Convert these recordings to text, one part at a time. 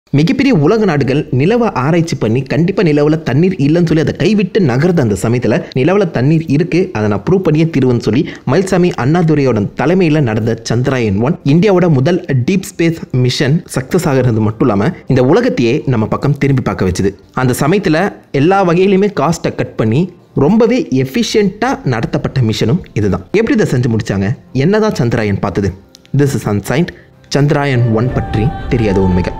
மிகப்பெரிய உலக நாடுகள் நிலவை ஆராய்ச்சி பண்ணி கண்டிப்பாக நிலவில் தண்ணீர் இல்லைன்னு சொல்லி அதை கைவிட்டு நகர்ந்த அந்த சமயத்தில் நிலவில் தண்ணீர் இருக்குது அதை நான் ப்ரூவ் பண்ணியே தீர்வுன்னு சொல்லி மயில்சாமி அண்ணாதுரையோட தலைமையில் நடந்த சந்திராயன் ஒன் இந்தியாவோட முதல் டீப் ஸ்பேஸ் மிஷன் சக்ஸஸ் ஆகிறது மட்டும் இல்லாமல் இந்த உலகத்தையே நம்ம பக்கம் திரும்பி பார்க்க வச்சுது அந்த சமயத்தில் எல்லா வகையிலையுமே காஸ்ட்டை கட் பண்ணி ரொம்பவே எஃபிஷியண்ட்டாக நடத்தப்பட்ட மிஷனும் இதுதான் எப்படி இதை செஞ்சு முடிச்சாங்க என்னதான் சந்திராயன் பார்த்தது this is ancient Chandrayaan one பற்றி தெரியாத உண்மைகள்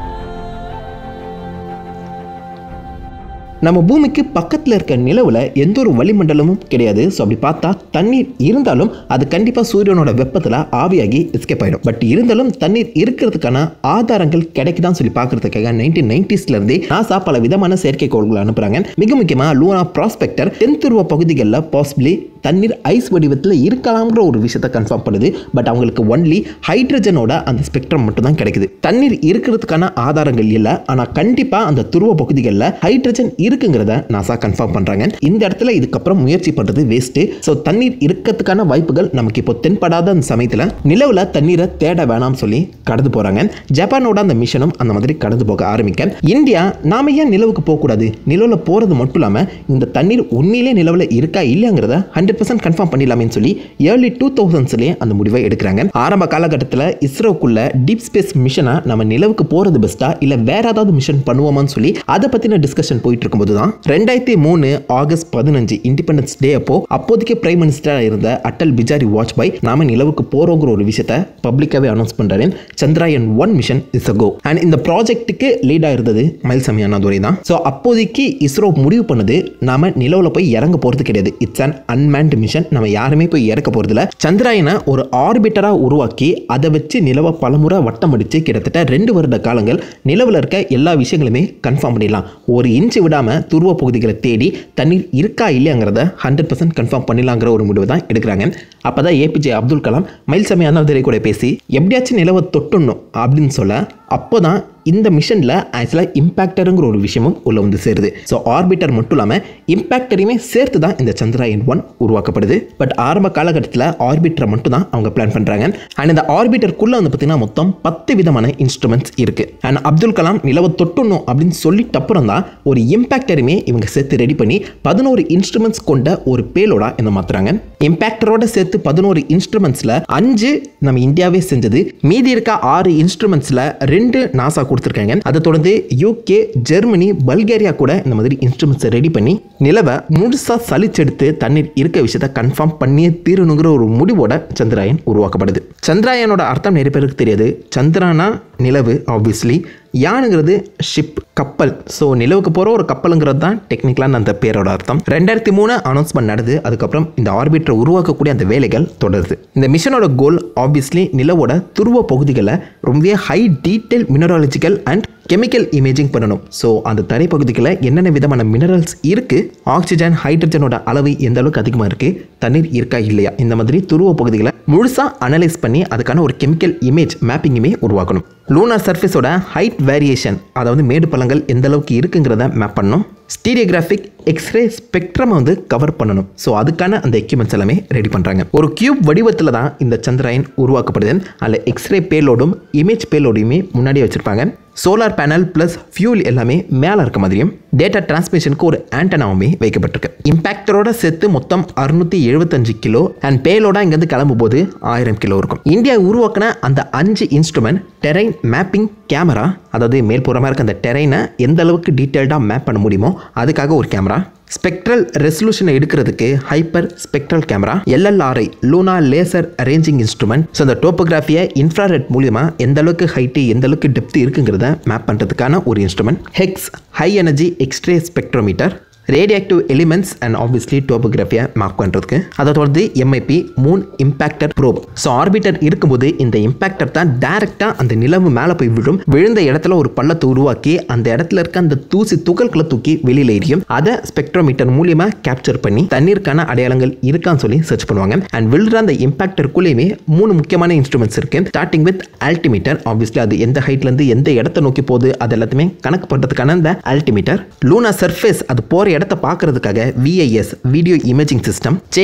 நம்ம பூமிக்கு பக்கத்தில் இருக்க நிலவில் எந்த ஒரு வளிமண்டலமும் கிடையாது ஸோ அப்படி பார்த்தா தண்ணீர் இருந்தாலும் அது கண்டிப்பாக சூரியனோட வெப்பத்தில் ஆவியாகி எஸ்கேப் ஆகிடும் பட் இருந்தாலும் தண்ணீர் இருக்கிறதுக்கான ஆதாரங்கள் கிடைக்குதான்னு சொல்லி பார்க்கறதுக்காக நைன்டீன் நைன்டிஸ்லேருந்தே நாசா பல விதமான செயற்கைக்கோள்களை அனுப்புகிறாங்க மிக முக்கியமாக லூனா ப்ராஸ்பெக்டர் தென்துருவ பகுதிகளில் பாசிபிளி தண்ணீர் ஐஸ் வடிவத்தில் இருக்கலாம்ங்கிற ஒரு விஷயத்தை கன்ஃபார்ம் பண்ணுது பட் அவங்களுக்கு ஒன்லி ஹைட்ரஜனோட அந்த ஸ்பெக்ட்ரம் மட்டும் தான் கிடைக்குது தண்ணீர் இருக்கிறதுக்கான ஆதாரங்கள் இல்லை ஆனால் கண்டிப்பாக அந்த துருவ பகுதிகளில் ஹைட்ரஜன் இருக்குங்கிறத நாசா கன்ஃபார்ம் பண்ணுறாங்க இந்த இடத்துல இதுக்கப்புறம் முயற்சி பண்ணுறது வேஸ்ட்டு ஸோ தண்ணீர் இருக்கிறதுக்கான வாய்ப்புகள் நமக்கு இப்போ தென்படாத அந்த சமயத்தில் நிலவில் தண்ணீரை தேட வேணாம்னு சொல்லி கடந்து போகிறாங்க ஜப்பானோட அந்த மிஷனும் அந்த மாதிரி கடந்து போக ஆரம்பிக்க இந்தியா நாம ஏன் நிலவுக்கு போகக்கூடாது நிலவில் போகிறது மட்டும் இல்லாமல் இந்த தண்ணீர் உண்மையிலே நிலவில் இருக்கா இல்லைங்கிறத ஹண்ட்ரட் பர்சன்ட் கன்ஃபார்ம் பண்ணிடலாமேன்னு சொல்லி ஏர்லி டூ தௌசண்ட்ஸ்லேயே அந்த முடிவை எடுக்கிறாங்க ஆரம்ப காலகட்டத்தில் இஸ்ரோக்குள்ள டீப் ஸ்பேஸ் மிஷனை நம்ம நிலவுக்கு போகிறது பெஸ்ட்டா இல்லை வேற ஏதாவது மிஷன் பண்ணுவோமான்னு சொல்லி அதை பற்றின டிஸ்கஷன் போயிட்டு இருக்கும்போது தான் ரெண்டாயிரத்தி மூணு ஆகஸ்ட் பதினஞ்சு இண்டிபெண்டன்ஸ் டே அப்போ அப்போதைக்கு பிரைம் மினிஸ்டராக இருந்த அட்டல் பிஜாரி வாஜ்பாய் நாம நிலவுக்கு போகிறோங்கிற ஒரு விஷயத்தை பப்ளிக்காகவே அனௌன்ஸ் பண்ணுறாரு Chandrayaan one mission is a go and இந்த ப்ராஜெக்ட்டுக்கு லீடாக இருந்தது மயில்சாமி அண்ணாதுரை தான் ஸோ அப்போதைக்கு இஸ்ரோ முடிவு பண்ணது நாம நிலவில் போய் இறங்க போகிறது கிடையாது இட்ஸ் அன் அன்மேன்டு மிஷன் நம்ம யாருமே போய் இறக்க போகிறதில்ல சந்திராயனை ஒரு ஆர்பிட்டராக உருவாக்கி அதை வச்சு நிலவை பலமுறை வட்டம் அடித்து கிட்டத்தட்ட ரெண்டு வருட காலங்கள் நிலவில் இருக்க எல்லா விஷயங்களுமே கன்ஃபார்ம் பண்ணிடலாம் ஒரு இன்ச்சு விடாமல் துருவ பகுதிகளை தேடி தண்ணீர் இருக்கா இல்லையாங்கிறத ஹண்ட்ரட் பர்சன்ட் கன்ஃபார்ம் பண்ணிடலாங்கிற ஒரு முடிவு தான் எடுக்கிறாங்க அப்போ தான் ஏபிஜே அப்துல் கலாம் மயில்சாமி அண்ணாதுரை கூட பேசி எப்படியாச்சும் நிலவை தொட்டுடணும் அப்படின்னு சொல்ல அப்போ தான் இந்த மிஷனில் ஆக்சுவலாக இம்பேக்டருங்கிற ஒரு விஷயமும் உள்ளே வந்து சேருது ஸோ ஆர்பிட்டர் மட்டும் இல்லாமல் இம்பேக்டரையுமே சேர்த்து தான் இந்த சந்திராயன் ஒன் உருவாக்கப்படுது பட் ஆரம்ப காலகட்டத்தில் ஆர்பிட்டரை மட்டும் தான் அவங்க பிளான் பண்ணுறாங்க அண்ட் இந்த ஆர்பிட்டருக்குள்ளே வந்து பார்த்தீங்கன்னா மொத்தம் பத்து விதமான இன்ஸ்ட்ருமெண்ட்ஸ் இருக்குது அண்ட் அப்துல் கலாம் நிலவை தொட்டுணும் அப்படின்னு சொல்லிட்டு அப்புறம் தான் ஒரு இம்பேக்டருமே இவங்க சேர்த்து ரெடி பண்ணி பதினோரு இன்ஸ்ட்ருமெண்ட்ஸ் கொண்ட ஒரு பேலோட இந்த மாற்றுறாங்க இம்பேக்டரோட சேர்த்து பதினோரு இன்ஸ்ட்ருமெண்ட்ஸில் அஞ்சு நம்ம இந்தியாவே செஞ்சது மீதி இருக்க ஆறு இன்ஸ்ட்ருமெண்ட்ஸில் ரெண்டு நாசா கொடுத்துருக்காங்க அதை தொடர்ந்து யூகே ஜெர்மனி பல்கேரியா கூட இந்த மாதிரி இன்ஸ்ட்ருமெண்ட்ஸை ரெடி பண்ணி நிலவை முழுசாக சலிச்செடுத்து தண்ணீர் இருக்க விஷயத்த கன்ஃபார்ம் பண்ணியே தீரணுங்கிற ஒரு முடிவோட சந்திராயன் உருவாக்கப்படுது சந்திராயனோட அர்த்தம் நிறைய பேருக்கு தெரியாது சந்திரானா நிலவு ஆப்வியஸ்லி யானுங்கிறது ஷிப் கப்பல் ஸோ நிலவுக்கு போகிற ஒரு கப்பலுங்கிறது தான் டெக்னிக்கலான அந்த பேரோட அர்த்தம் ரெண்டாயிரத்தி மூணு அனௌன்ஸ்மெண்ட் நடந்து அதுக்கப்புறம் இந்த ஆர்பிட்டரை உருவாக்கக்கூடிய அந்த வேலைகள் தொடருது இந்த மிஷனோட கோல் ஆப்வியஸ்லி நிலவோட துருவ பகுதிகளை ரொம்பவே high detail mineralogical and chemical imaging பண்ணணும் ஸோ அந்த தரைப்பகுதிகளில் என்னென்ன விதமான மினரல்ஸ் இருக்குது ஆக்சிஜன் ஹைட்ரஜனோட அளவு எந்த அளவுக்கு அதிகமாக இருக்குது தண்ணீர் இருக்கா இல்லையா இந்த மாதிரி துருவ பகுதிகளை முழுசாக அனலைஸ் பண்ணி அதுக்கான ஒரு கெமிக்கல் இமேஜ் மேப்பிங்குமே உருவாக்கணும் லூனார் சர்ஃபேஸோட ஹைட் வேரியேஷன் அதாவது மேடு பள்ளங்கள் எந்த அளவுக்கு இருக்குங்கிறத மேப் பண்ணணும் ஸ்டீரியோகிராஃபிக் எக்ஸ்ரே ஸ்பெக்ட்ரம் வந்து கவர் பண்ணணும் ஸோ அதுக்கான அந்த எக்யூப்மெண்ட்ஸ் எல்லாமே ரெடி பண்ணுறாங்க ஒரு கியூப் வடிவத்தில் தான் இந்த சந்திராயன் உருவாக்கப்படுது அதில் எக்ஸ்ரே பேலோடும் இமேஜ் பேலோடையுமே முன்னாடியே வச்சுருப்பாங்க சோலார் பேனல் ப்ளஸ் ஃபியூல் எல்லாமே மேலே இருக்க மாதிரியும் டேட்டா டிரான்ஸ்மிஷனுக்கு ஒரு ஆண்டனாவுமே வைக்கப்பட்டிருக்கு இம்பேக்டரோட சேர்த்து மொத்தம் அறுநூத்தி எழுபத்தஞ்சு கிலோ அண்ட் பேலோட இங்கேருந்து கிளம்பும் போது ஆயிரம் கிலோ இருக்கும் இந்தியா உருவாக்கின அந்த அஞ்சு இன்ஸ்ட்ருமெண்ட் டெரைன் மேப்பிங் கேமரா அதாவது மேல்புறமாக இருக்க அந்த டெரைனை எந்த அளவுக்கு டீட்டெயில்டாக மேப் பண்ண முடியுமோ அதுக்காக ஒரு கேமரா ஸ்பெக்ட்ரல் ரெசல்யூஷனை எடுக்கிறதுக்கு hyper spectral camera LLRI lunar laser arranging instrument so அந்த டோப்போகிராஃபியை இன்ஃப்ராரெட் மூலியமாக எந்த அளவுக்கு ஹைட்டு எந்த அளவுக்கு டெப்த் இருக்குங்கிறத மேப் பண்ணுறதுக்கான ஒரு instrument HEX high energy X-ray spectrometer radioactive elements and obviously டோபோகிராஃபியை மார்க் பண்ணுறதுக்கு அதை தொடர்ந்து MIP moon impactor probe so orbiter இருக்கும்போது இந்த இம்பாக்டர் தான் டைரெக்டாக அந்த நிலவு மேலே போய் விழும் விழுந்த இடத்துல ஒரு பள்ளத்தை உருவாக்கி அந்த இடத்துல இருக்க அந்த தூசி துகள்களை தூக்கி வெளியில் எரியும் அதை ஸ்பெக்ட்ரோமீட்டர் மூலியமாக கேப்சர் பண்ணி தண்ணீருக்கான அடையாளங்கள் இருக்கான்னு சொல்லி சர்ச் பண்ணுவாங்க அண்ட் விழுற அந்த இம்பாக்டருக்குள்ளேயுமே மூணு முக்கியமான இன்ஸ்ட்ருமெண்ட்ஸ் இருக்கு ஸ்டார்டிங் வித் ஆல்டிமீட்டர் ஆப்வியஸ்லி அது எந்த ஹைட்லேருந்து எந்த இடத்த நோக்கி போகுது அது எல்லாத்தையுமே கணக்கு பண்ணுறதுக்கான அந்த ஆல்டிமீட்டர் லூனா சர்ஃபேஸ் அது போகிற இடத்த பார்க்கறதுக்காக VIS video imaging system CHACE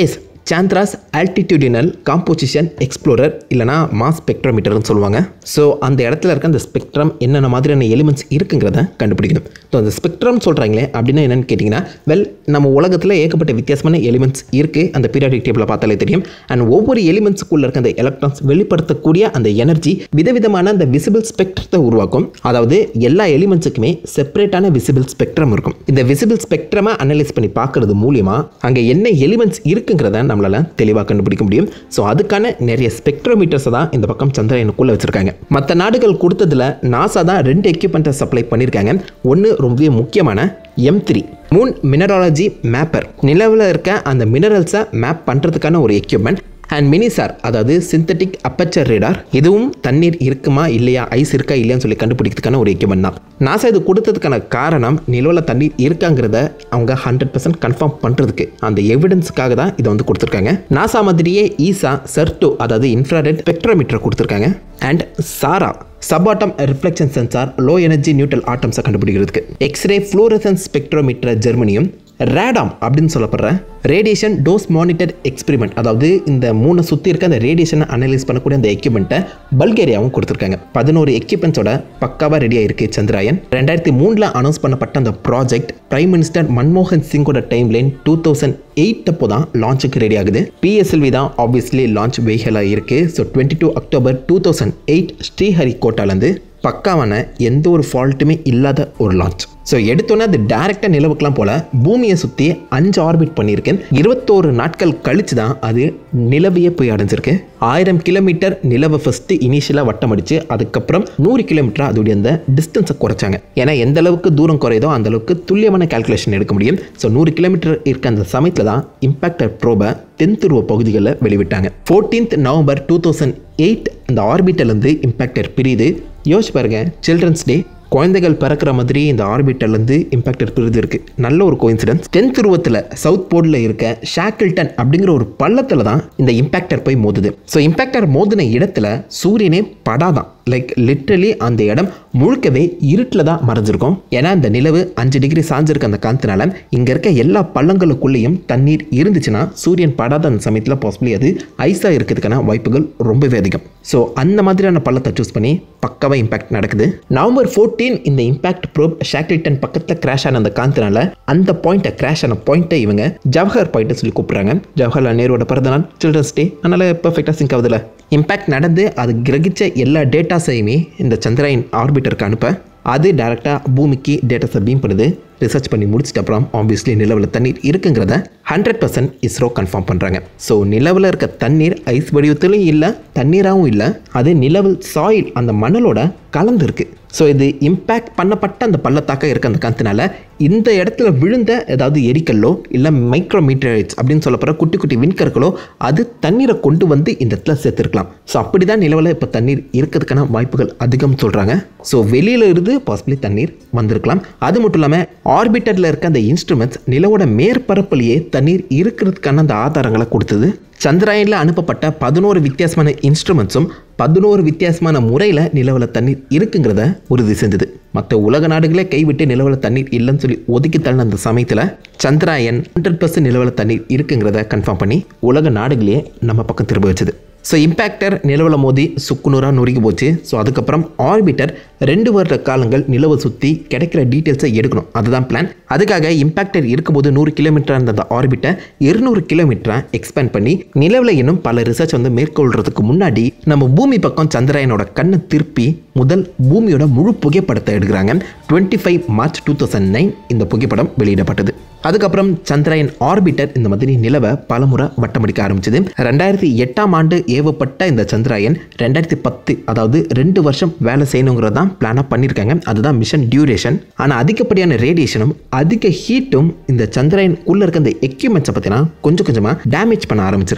Chandra's altitudinal composition explorer இல்லைனா மாஸ் ஸ்பெக்ட்ரோமீட்டர்னு சொல்லுவாங்க ஸோ அந்த இடத்துல இருக்க அந்த ஸ்பெக்ட்ரம் என்னென்ன மாதிரியான எலிமெண்ட்ஸ் இருக்குங்கிறத கண்டுபிடிக்கணும் ஸோ அந்த ஸ்பெக்ட்ரம் சொல்கிறாங்களே அப்படின்னா என்னென்னு கேட்டிங்கன்னா வெல் நம்ம உலகத்தில் ஏகப்பட்ட வித்தியாசமான எலிமெண்ட்ஸ் இருக்குது அந்த பீரியாடிக் டேபிளில் பார்த்தாலே தெரியும் அண்ட் ஒவ்வொரு எலிமெண்ட்ஸுக்குள்ளே இருக்க அந்த எலக்ட்ரான்ஸ் வெளிப்படுத்தக்கூடிய அந்த எனர்ஜி விதவிதமான அந்த விசிபிள் ஸ்பெக்ட்ரத்தை உருவாக்கும் அதாவது எல்லா எலிமெண்ட்ஸுக்குமே செப்பரேட்டான விசிபிள் ஸ்பெக்ட்ரம் இருக்கும் இந்த விசிபிள் ஸ்பெக்ட்ரமை அனலைஸ் பண்ணி பார்க்கறது மூலியமா அங்கே என்ன எலிமெண்ட்ஸ் இருக்குங்கிறத நம்மளால தெளிவாக கண்டுபிடிக்க முடியும் ஸோ அதுக்கான நிறைய ஸ்பெக்ட்ரோமீட்டர்ஸை தான் இந்த பக்கம் சந்திரனுக்குள்ளே வச்சிருக்காங்க மற்ற நாடுகள் கொடுத்ததுல நாசா தான் ரெண்டு எக்யூப்மெண்ட்டை சப்ளை பண்ணியிருக்காங்க ஒன்று ரொம்பவே முக்கியமான M three moon mineralogy mapper நிலவில் இருக்க அந்த மினரல்ஸை மேப் பண்ணுறதுக்கான ஒரு எக்யூப்மெண்ட் அண்ட் மினிசார் அதாவது சிந்தட்டிக் அப்பச்சர் ரேடார் இதுவும் தண்ணீர் இருக்குமா இல்லையா ஐஸ் இருக்கா இல்லையான்னு சொல்லி கண்டுபிடிக்கிறதுக்கான ஒரு எக்யூப்மெண்ட் தான் நாசா இது கொடுத்ததுக்கான காரணம் நிலவில் தண்ணீர் இருக்காங்கிறத அவங்க ஹண்ட்ரட் பர்சன்ட் கன்ஃபார்ம் பண்ணுறதுக்கு அந்த எவிடன்ஸுக்காக தான் இதை வந்து கொடுத்துருக்காங்க நாசா மாதிரியே ஈசா செர்டோ அதாவது இன்ஃப்ராரெட் ஸ்பெக்ட்ரோமீட்டர் கொடுத்துருக்காங்க and SARA subatom reflection sensor low energy neutral ஆட்டம்ஸை கண்டுபிடிக்கிறதுக்கு எக்ஸ்ரே ஃப்ளூரசன்ஸ் ஸ்பெக்ட்ரோமீட்டர் ஜெர்மனியும் ரேடாம் அப்படின்னு சொல்லப்படுற ரேடியேஷன் டோஸ் மானிட்டர் எக்ஸ்பெரிமெண்ட் அதாவது இந்த மூணை சுற்றி இருக்க அந்த ரேடியேஷனை அனலைஸ் பண்ணக்கூடிய அந்த எக்யூப்மெண்ட்டை பல்கேரியாவும் கொடுத்துருக்காங்க பதினோரு எக்யூப்மெண்ட்ஸோட பக்காவாக ரெடியாக இருக்குது சந்திராயன் ரெண்டாயிரத்தி மூணில் அனௌன்ஸ் பண்ணப்பட்ட அந்த ப்ராஜெக்ட் பிரைம் மினிஸ்டர் மன்மோகன் சிங்கோட timeline two thousand eight அப்போ தான் லான்ச்சுக்கு ரெடி ஆகுது பிஎஸ்எல்வி தான் ஆப்வியஸ்லி லான்ச் வெஹிகலாக இருக்குது so twenty two October two thousand eight ஸ்ரீஹரிகோட்டாலேருந்து பக்காவான எந்த ஒரு ஃபால்ட்டுமே இல்லாத ஒரு லான்ச் ஸோ எடுத்தோன்னே அது டேரெக்டாக நிலவுக்குலாம் போல பூமியை சுற்றி அஞ்சு ஆர்பிட் பண்ணியிருக்கேன் இருபத்தோரு நாட்கள் கழிச்சு தான் அது நிலவையே போய் அடைஞ்சிருக்கு ஆயிரம் கிலோமீட்டர் நிலவை ஃபஸ்ட்டு இனிஷியலாக வட்டம் அடிச்சு அதுக்கப்புறம் நூறு கிலோமீட்டர் அதோடைய அந்த டிஸ்டன்ஸை குறைச்சாங்க ஏன்னா எந்த அளவுக்கு தூரம் குறையுதோ அந்த அளவுக்கு துல்லியமான கால்குலேஷன் எடுக்க முடியும் ஸோ நூறு கிலோமீட்டர் இருக்க அந்த சமயத்தில் தான் இம்பாக்டர் ப்ரோபை தென்துருவ பகுதிகளில் வெளிவிட்டாங்க fourteenth November two thousand eight அந்த ஆர்பிட்டலேருந்து இம்பாக்டர் பிரியுது யோசிச்சு பாருங்க சில்ட்ரன்ஸ் டே குழந்தைகள் பிறக்கிற மாதிரி இந்த ஆர்பிட்டர்லேருந்து இம்பாக்டர் பிரிது இருக்குது நல்ல ஒரு கோயின்சிடன்ஸ் தென் துருவத்தில் சவுத் போர்டில் இருக்க ஷாக்கிள்டன் அப்படிங்கிற ஒரு பள்ளத்தில் தான் இந்த இம்பாக்டர் போய் மோதுது ஸோ இம்பாக்டர் மோதின இடத்துல சூரியனே படாதான் லைக் லிட்ரலி அந்த இடம் முழுக்கவே இருட்டில் தான் மறைஞ்சிருக்கும் ஏன்னா இந்த நிலவு அஞ்சு டிகிரி சாஞ்சிருக்க அந்த காந்தனால இங்கே இருக்க எல்லா பள்ளங்களுக்குள்ளேயும் தண்ணீர் இருந்துச்சுன்னா சூரியன் படாத அந்த சமயத்தில் பாசிபிளி அது ஐஸாக இருக்கிறதுக்கான வாய்ப்புகள் ரொம்பவே அதிகம் ஸோ அந்த மாதிரியான பள்ளத்தை சூஸ் பண்ணி பக்காவாக இம்பாக்ட் நடக்குது நவம்பர் ஃபோர்டீன் இந்த இம்பாக்ட் ப்ரோப் ஷாக்லிட்டன் பக்கத்தில் கிராஷ் ஆன அந்த காந்தனால அந்த பாயிண்ட்டை கிராஷ் ஆன பாயிண்ட்டை இவங்க ஜவஹர் பாயிண்ட்டை சொல்லி கூப்பிட்றாங்க ஜவஹர்லால் நேருவோட பிறந்தநாள் சில்ட்ரன்ஸ் டே அதனால் பர்ஃபெக்டாக சிங்க் ஆகுதுல இம்பாக்ட் நடந்து அது கிரகிச்ச எல்லா டேட்டாஸையுமே இந்த சந்திராயன் ஆர்பிட்டருக்கு அனுப்ப அது டேரெக்டாக பூமிக்கு டேட்டாஸை பீம் பண்ணுது ரிசர்ச் பண்ணி முடிச்சிட்ட அப்புறம் ஆப்வியஸ்லி நிலவில் தண்ணீர் இருக்குங்கிறத ஹண்ட்ரட் பர்சன்ட் இஸ்ரோ கன்ஃபார்ம் பண்ணுறாங்க ஸோ நிலவில் இருக்க தண்ணீர் ஐஸ் வடிவத்திலும் இல்லை தண்ணீராகவும் இல்லை அது நிலவில் சாயில் அந்த மணலோட கலந்துருக்கு ஸோ இது இம்பேக்ட் பண்ணப்பட்ட அந்த பள்ளத்தாக்க இருக்க அந்த காந்தனால இந்த இடத்துல விழுந்த ஏதாவது எரிக்கல்லோ இல்லை மைக்ரோமீட்டரைட்ஸ் அப்படின்னு சொல்லப்படுற குட்டி குட்டி விண்கற்களோ அது தண்ணீரை கொண்டு வந்து இந்த இடத்துல சேர்த்துருக்கலாம் ஸோ அப்படி தான் நிலவில் இப்போ தண்ணீர் இருக்கிறதுக்கான வாய்ப்புகள் அதிகம் சொல்கிறாங்க ஸோ வெளியில் இருந்து பாசிபிளி தண்ணீர் வந்திருக்கலாம் அது மட்டும் இல்லாமல் ஆர்பிட்டரில் இருக்க அந்த இன்ஸ்ட்ருமெண்ட்ஸ் நிலவோட மேற்பரப்புலேயே தண்ணீர் இருக்கிறதுக்கான அந்த ஆதாரங்களை கொடுத்தது சந்திராயனில் அனுப்பப்பட்ட பதினோரு வித்தியாசமான இன்ஸ்ட்ருமெண்ட்ஸும் பதினோரு வித்தியாசமான முறையில் நிலவில் தண்ணீர் இருக்குங்கிறத உறுதி செஞ்சது மற்ற உலக நாடுகளே கைவிட்டு நிலவில் தண்ணீர் இல்லைன்னு சொல்லி ஒதுக்கி தள்ளின அந்த சமயத்தில் சந்திராயன் ஹண்ட்ரட் பர்சன்ட் நிலவில் தண்ணீர் இருக்குங்கிறத கன்ஃபார்ம் பண்ணி உலக நாடுகளே நம்ம பக்கம் திரும்ப வச்சது ஸோ இம்பேக்டர் நிலவில் மோதி சுக்குநூறாக நொறுங்கி போச்சு ஸோ அதுக்கப்புறம் ஆர்பிட்டர் ரெண்டு வருட காலங்கள் நிலவை சுற்றி கிடைக்கிற டீட்டெயில்ஸை எடுக்கணும் அதுதான் பிளான் அதுக்காக இம்பேக்டர் இருக்கும்போது நூறு கிலோமீட்டர் இருந்த அந்த ஆர்பிட்டை இருநூறு கிலோமீட்டராக எக்ஸ்பேண்ட் பண்ணி நிலவில் இன்னும் பல ரிசர்ச் வந்து மேற்கொள்றதுக்கு முன்னாடி நம்ம பூமி பக்கம் சந்திராயனோட கண்ணை திருப்பி முதல் பூமியோட முழு புகைப்படத்தை எடுக்கிறாங்க twenty five March two thousand nine இந்த புகைப்படம் வெளியிடப்பட்டது அதுக்கப்புறம் சந்திராயன் ஆர்பிட்டர் இந்த மாதிரி நிலவை பலமுறை வட்டமடிக்க ஆரம்பிச்சது ரெண்டாயிரத்தி எட்டாம் ஆண்டு ஏவப்பட்ட இந்த சந்திராயன் ரெண்டாயிரத்தி பத்து அதாவது ரெண்டு வருஷம் வேலை செய்யணுங்கிறது தான் பிளானாக பண்ணியிருக்காங்க அதுதான் மிஷன் டியூரேஷன் ஆனால் அதிகப்படியான ரேடியேஷனும் அதிக ஹீட்டும் இந்த சந்திராயன் உள்ள இருக்க இந்த எக்யூப்மெண்ட்ஸை பார்த்தீங்கன்னா கொஞ்சம் கொஞ்சமாக டேமேஜ் பண்ண ஆரம்பிச்சிருக்கு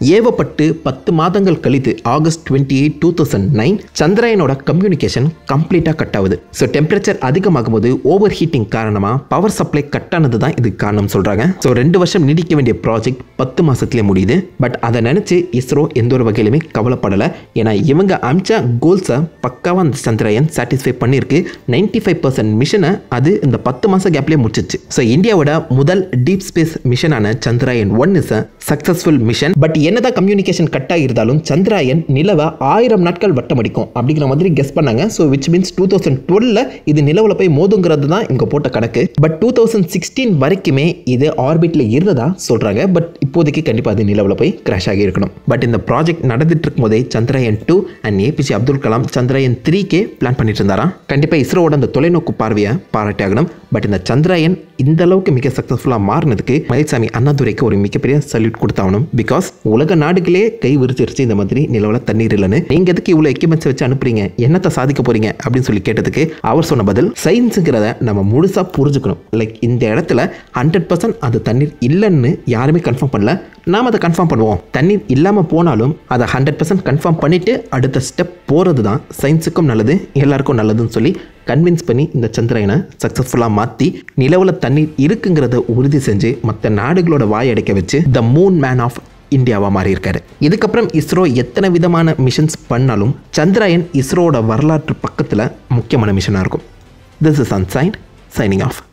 ஏவப்பட்டு பத்து மாதங்கள் கழித்து August twenty eight two thousand nine சந்திராயனோட கம்யூனிகேஷன் கம்ப்ளீட்டாக கட் ஆகுது ஸோ டெம்பரேச்சர் அதிகமாகும் போது ஓவர் ஹீட்டிங் காரணமாக பவர் சப்ளை கட் ஆனது தான் இதுக்கு காரணம் சொல்கிறாங்க ஸோ ரெண்டு வருஷம் நீடிக்க வேண்டிய ப்ராஜெக்ட் பத்து மாசத்துலயே முடியுது பட் அதை நினச்சி இஸ்ரோ எந்த ஒரு வகையிலுமே கவலைப்படலை ஏன்னா இவங்க அமிச்ச கோல்ஸை பக்காவாக அந்த சந்திராயன் சாட்டிஸ்ஃபை பண்ணியிருக்கு நைன்டி ஃபைவ் பர்சன்ட் மிஷனை அது இந்த பத்து மாதம் கேப்லேயே முடிச்சிச்சு ஸோ இந்தியாவோட முதல் டீப் ஸ்பேஸ் மிஷனான Chandrayaan one is a successful mission but என்னதான் கம்யூனிகேஷன் கட் ஆகியிருந்தாலும் சந்திராயன் நிலவை ஆயிரம் நாட்கள் வட்டம் அடிக்கும் அப்படிங்கிற மாதிரி கெஸ் பண்ணாங்க so which means two thousand டுவெல்ல இது நிலவில் போய் மோதுங்கிறது தான் இங்கே போட்ட கணக்கு பட் டூ தௌசண்ட் சிக்ஸ்டீன் வரைக்குமே இது ஆர்பிட்டில் இருந்ததா சொல்கிறாங்க பட் இப்போதைக்கு கண்டிப்பாக அது நிலவில் போய் கிராஷ் ஆகி இருக்கணும் பட் இந்த ப்ராஜெக்ட் நடந்துட்டு இருக்கும்போதே Chandrayaan two and APJ Abdul Kalam Chandrayaan த்ரீக்கே பிளான் பண்ணிட்டு இருந்தாராம் கண்டிப்பாக இஸ்ரோவோட அந்த தொலைநோக்கு பார்வையை பாராட்டி ஆகணும் பட் இந்த சந்திராயன் இந்த அளவுக்கு மிக சக்ஸஸ்ஃபுல்லாக மாறினதுக்கு மயில்சாமி அண்ணாதுரைக்கு ஒரு மிகப்பெரிய சல்யூட் கொடுத்தாகணும் பிகாஸ் உலக நாடுகளே கை விரிச்சிருச்சு இந்த மாதிரி நிலவில் தண்ணீர் இல்லைன்னு நீங்கள் எதுக்கு இவ்வளோ எக்யூப்மெண்ட்ஸ் வச்சு அனுப்புறீங்க என்னத்தை சாதிக்க போறீங்க அப்படின்னு சொல்லி கேட்டதுக்கு அவர் சொன்ன பதில் சயின்ஸுங்கிறத நம்ம முழுசாக புரிஞ்சுக்கணும் லைக் இந்த இடத்துல ஹண்ட்ரட் பர்சன்ட் அது தண்ணீர் இல்லைன்னு யாருமே கன்ஃபார்ம் பண்ணல நாம் அதை கன்ஃபார்ம் பண்ணுவோம் தண்ணீர் இல்லாமல் போனாலும் அதை ஹண்ட்ரட் பர்சன்ட் கன்ஃபார்ம் பண்ணிவிட்டு அடுத்த ஸ்டெப் போகிறது தான் சயின்ஸுக்கும் நல்லது எல்லாருக்கும் நல்லதுன்னு சொல்லி கன்வின்ஸ் பண்ணி இந்த சந்திராயனை சக்ஸஸ்ஃபுல்லாக மாற்றி நிலவில் தண்ணீர் இருக்குங்கிறத உறுதி செஞ்சு மற்ற நாடுகளோட வாய் அடைக்க வச்சு த மூன் மேன் ஆஃப் இந்தியாவாக மாறி இருக்காரு இதுக்கப்புறம் இஸ்ரோ எத்தனை விதமான மிஷன்ஸ் பண்ணாலும் சந்திராயன் இஸ்ரோவோட வரலாற்று பக்கத்தில் முக்கியமான மிஷனாக இருக்கும் திஸ் இஸ் அன்சைன் சைனிங் ஆஃப்